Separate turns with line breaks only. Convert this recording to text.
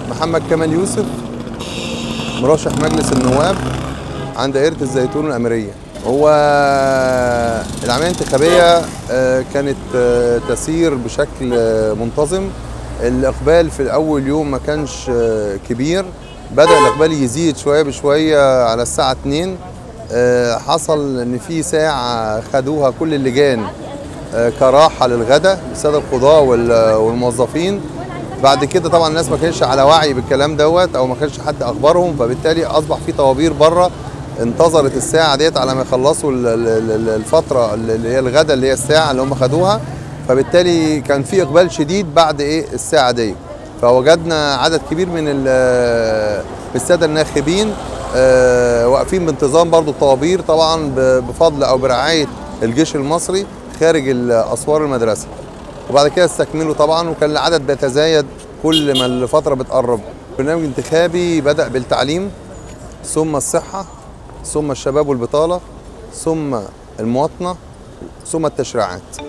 محمد كمال يوسف مرشح مجلس النواب عن دائرة الزيتون الأميرية هو العملية الانتخابية آه، كانت آه، تسير بشكل آه، منتظم الإقبال في أول يوم ما كانش آه، كبير بدأ الإقبال يزيد شوية بشوية على الساعة 2 آه، حصل إن في ساعة خدوها كل اللجان آه، كراحة للغدا السادة القضاة وال- والموظفين بعد كده طبعا الناس ما كانش على وعي بالكلام دوت او ما كانش حد اخبرهم فبالتالي اصبح في طوابير بره انتظرت الساعه ديت على ما يخلصوا ال- ال- ال- الفتره اللي هي الغدا اللي هي الساعه اللي هم خدوها فبالتالي كان في اقبال شديد بعد ايه الساعه دي فوجدنا عدد كبير من ال- الساده الناخبين آه، واقفين بانتظام برضو الطوابير طبعا ب- بفضل او برعايه الجيش المصري خارج ال- اسوار المدرسه وبعد كده استكملوا طبعا وكان العدد بيتزايد كل ما الفتره بتقرب برنامج انتخابي بدا بالتعليم ثم الصحه ثم الشباب والبطاله ثم المواطنه ثم التشريعات